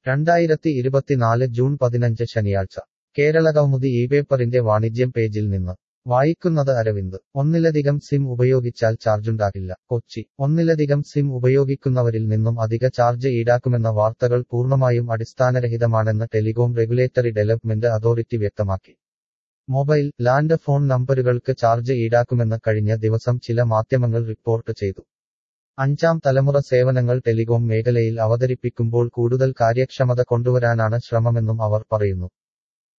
രണ്ടായിരത്തി ഇരുപത്തിനാല് ജൂൺ പതിനഞ്ച് ശനിയാഴ്ച കേരളകൗമുദി ഈ പേപ്പറിന്റെ വാണിജ്യം പേജിൽ നിന്ന് വായിക്കുന്നത് അരവിന്ദ് ഒന്നിലധികം സിം ഉപയോഗിച്ചാൽ ചാർജുണ്ടാകില്ല കൊച്ചി ഒന്നിലധികം സിം ഉപയോഗിക്കുന്നവരിൽ നിന്നും അധിക ചാർജ് ഈടാക്കുമെന്ന വാർത്തകൾ പൂർണ്ണമായും അടിസ്ഥാനരഹിതമാണെന്ന് ടെലികോം റെഗുലേറ്ററി ഡെവലപ്മെന്റ് അതോറിറ്റി വ്യക്തമാക്കി മൊബൈൽ ലാൻഡ് ഫോൺ നമ്പറുകൾക്ക് ചാർജ് ഈടാക്കുമെന്ന് കഴിഞ്ഞ ദിവസം ചില മാധ്യമങ്ങൾ റിപ്പോർട്ട് ചെയ്തു അഞ്ചാം തലമുറ സേവനങ്ങൾ ടെലികോം മേഖലയിൽ അവതരിപ്പിക്കുമ്പോൾ കൂടുതൽ കാര്യക്ഷമത കൊണ്ടുവരാനാണ് ശ്രമമെന്നും അവർ പറയുന്നു